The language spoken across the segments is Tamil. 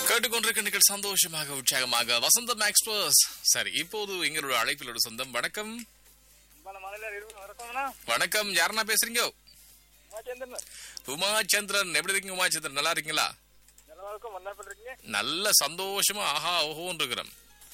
கேட்டுக்கொண்டிருக்க நீங்கள் சந்தோஷமாக உற்சாகமாக வசந்தம் எக்ஸ்பிரஸ் சரி இப்போது எங்களுடைய அழைப்பில் ஒரு சொந்தம் வணக்கம் మన మనలో ఇరువురు వరకుమనా வணக்கம் யாருன்னா பேசுறீங்க మా చంద్రన్ உமாச்சந்திரன் எப்படி இருக்கீங்க உமாச்சந்திரன் நல்லா இருக்கீங்களா నెల వరకు మొన్న పడుతుంది நல்ல சந்தோஷமா ஆஹா ஓஹோன்னு இருக்கிறோம்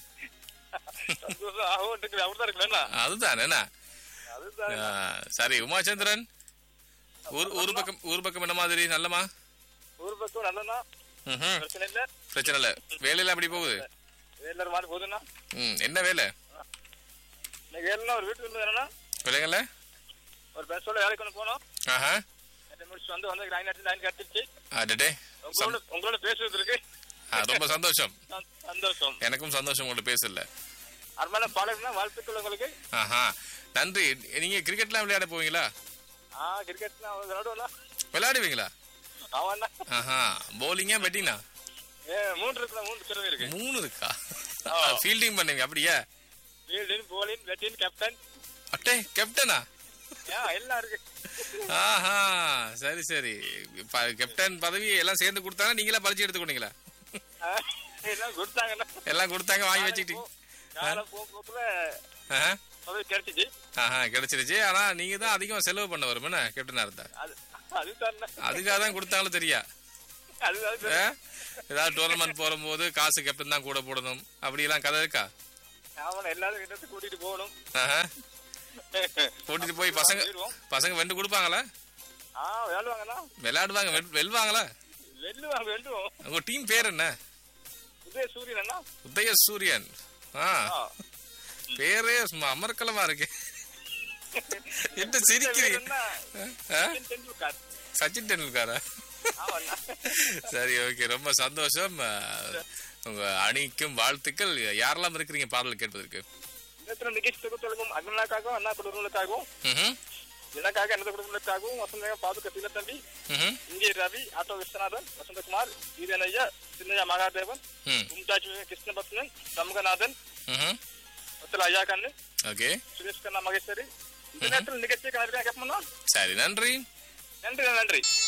ஆஹோ இருக்கு அவர் தான் இருக்குல்ல அதுதான் என்ன அதுதான் ஆ, சரி உமாச்சந்திரன் ஊர் ஊர் பக்கம் ஊர் பக்கம் என்ன மாதிரி நல்லமா ஊர் பக்கம் நல்லனா ம்ஹும். பிரச்சனை இல்ல பிரச்சனை இல்ல வேலையில அப்படி போகுது எல்லாரும் மாதிரி போகுதுண்ணா ம் என்ன வேலை இன்னைக்கு வேலைன்னா ஒரு வீட்டுக்கு இருந்து வரேன்னா வேலைங்கள்ல ஒரு பெருசோட வேலைக்கு ஒன்று போனோம் ஆஹா நேற்று முடிச்சு வந்து வந்து லைன் அடிச்சு லைன் கட்டிச்சு அடடே உங்களோட உங்களோட பேசுறது இருக்கு ஆ, ரொம்ப சந்தோஷம் சந்- சந்தோஷம் எனக்கும் சந்தோஷம் உங்கள்ட்ட பேசல அருமையான பாடல்னா வாழ்த்துக்கள் உங்களுக்கு ஆஹா நன்றி நீங்க கிரிக்கெட்லாம் விளையாட போவீங்களா ஆ கிரிக்கெட்னா விளையாடுவோம்ல விளையாடுவீங்களா ஆமாண்ணா ஆஹா போலிங்கா பேட்டிங்கா ஏ மூன்று இருக்குண்ணா மூன்று திறமை இருக்கு மூணு இருக்கா ஆ. ஃபீல்டிங் பண்ணுவீங்க அப்படியா ஃபீல்டின் போலிங் பேட்டிங் கேப்டன் அட்டே கேப்டனா ஏன் எல்லாம் இருக்கு ஆஹா சரி சரி ப- கேப்டன் பதவி எல்லாம் சேர்ந்து கொடுத்தாங்க நீங்களா பறிச்சு எடுத்துக்கொண்டீங்களா ஆ, எல்லாம் கொடுத்தாங்கண்ணா எல்லாம் கொடுத்தாங்க வாங்கி வச்சுக்கிட்டீங்க காலை போ போக்குல ஆஹா. அது கிடைச்சிச்சு ஆஹா கிடைச்சிருச்சு ஆனா நீங்க தான் அதிகமா செலவு பண்ண வரும் என்ன கேப்டனா இருந்தா அது அதுதான் அதுக்காக தான் கொடுத்தாங்களும் தெரியா அது அது ஆ? ஏதாவது டோர்னமெண்ட் போகும்போது காசு கேப்டன் தான் கூட போடணும் அப்படி எல்லாம் கதை இருக்கா ஆமா எல்லாரும் இடத்து கூட்டிட்டு போகணும் ஆஹா. கூட்டிட்டு போய் பசங்க போயிடுவோம். பசங்க வெண்டு கொடுப்பாங்களா ஆ விளையாடுவாங்கண்ணா விளையாடுவாங்க வெல்- வெல்வாங்களா வெல்லுவாங்க வெல்லுவோம் உங்க டீம் பேர் என்ன உதய சூரியன் அண்ணா உதய சூரியன் ஆ ஆ. பேரே சும்மா அமர்க்கலமா இருக்கு என்ன சிரிக்கிறீங்க என்ன? ஆ? சச்சின் டெண்டுல்கர் சச்சின் டெண்டுல்கரா ஆமாண்ணா சரி ஓகே ரொம்ப சந்தோஷம் ஆ, உங்க அணிக்கும் வாழ்த்துக்கள் யாரெல்லாம் இருக்கிறீங்க பாடல் கேட்பதற்கு இந்த நிகழ்ச்சி தொகுத்தலுக்கும் அண்ணனுக்காகவும் அண்ணா குடும்பங்களுக்காகவும் ம்ஹும். எனக்காக எனது குடும்பங்களுக்காகவும் வசந்த பாதுக தம்பி ம்ஹும். இங்கே ரவி ஆட்டோ விஸ்வநாதன் வசந்தகுமார் ஈரனையா சின்னையா மகாதேவன் ம். மும்தாஜ் கிருஷ்ணபத்மன் சமூகநாதன் ம்ஹும். ஒத்தல ஐயா கண்ணு ஓகே சுரேஷ் கண்ணா மகேஸ்வரி இந்த நேரத்தில் நிகழ்ச்சியை கணக்கு கேட்போம்னா சரி நன்றி நன்றி நன்றி